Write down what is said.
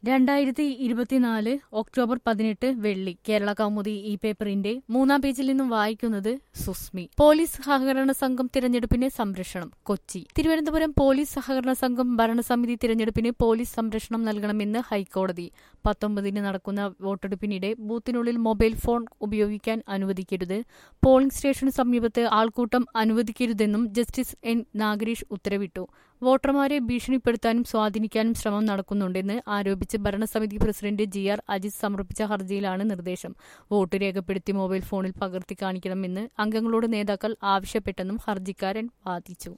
രണ്ടായിരത്തി ഇരുപത്തിനാല് ഒക്ടോബർ പതിനെട്ട് വെള്ളി കേരള കൗമുദി ഈ പേപ്പറിന്റെ മൂന്നാം പേജിൽ നിന്നും വായിക്കുന്നത് സുസ്മി പോലീസ് സഹകരണ സംഘം തിരഞ്ഞെടുപ്പിന് സംരക്ഷണം കൊച്ചി തിരുവനന്തപുരം പോലീസ് സഹകരണ സംഘം ഭരണസമിതി തിരഞ്ഞെടുപ്പിന് പോലീസ് സംരക്ഷണം നൽകണമെന്ന് ഹൈക്കോടതി പത്തൊമ്പതിന് നടക്കുന്ന വോട്ടെടുപ്പിനിടെ ബൂത്തിനുള്ളിൽ മൊബൈൽ ഫോൺ ഉപയോഗിക്കാൻ അനുവദിക്കരുത് പോളിംഗ് സ്റ്റേഷന് സമീപത്ത് ആൾക്കൂട്ടം അനുവദിക്കരുതെന്നും ജസ്റ്റിസ് എൻ നാഗരീഷ് ഉത്തരവിട്ടു വോട്ടർമാരെ ഭീഷണിപ്പെടുത്താനും സ്വാധീനിക്കാനും ശ്രമം നടക്കുന്നുണ്ടെന്ന് ആരോപിച്ച് ഭരണസമിതി പ്രസിഡന്റ് ജി ആർ അജിത് സമർപ്പിച്ച ഹർജിയിലാണ് നിർദ്ദേശം വോട്ട് രേഖപ്പെടുത്തി മൊബൈൽ ഫോണിൽ പകർത്തി കാണിക്കണമെന്ന് അംഗങ്ങളോട് നേതാക്കൾ ആവശ്യപ്പെട്ടെന്നും ഹർജിക്കാരൻ വാദിച്ചു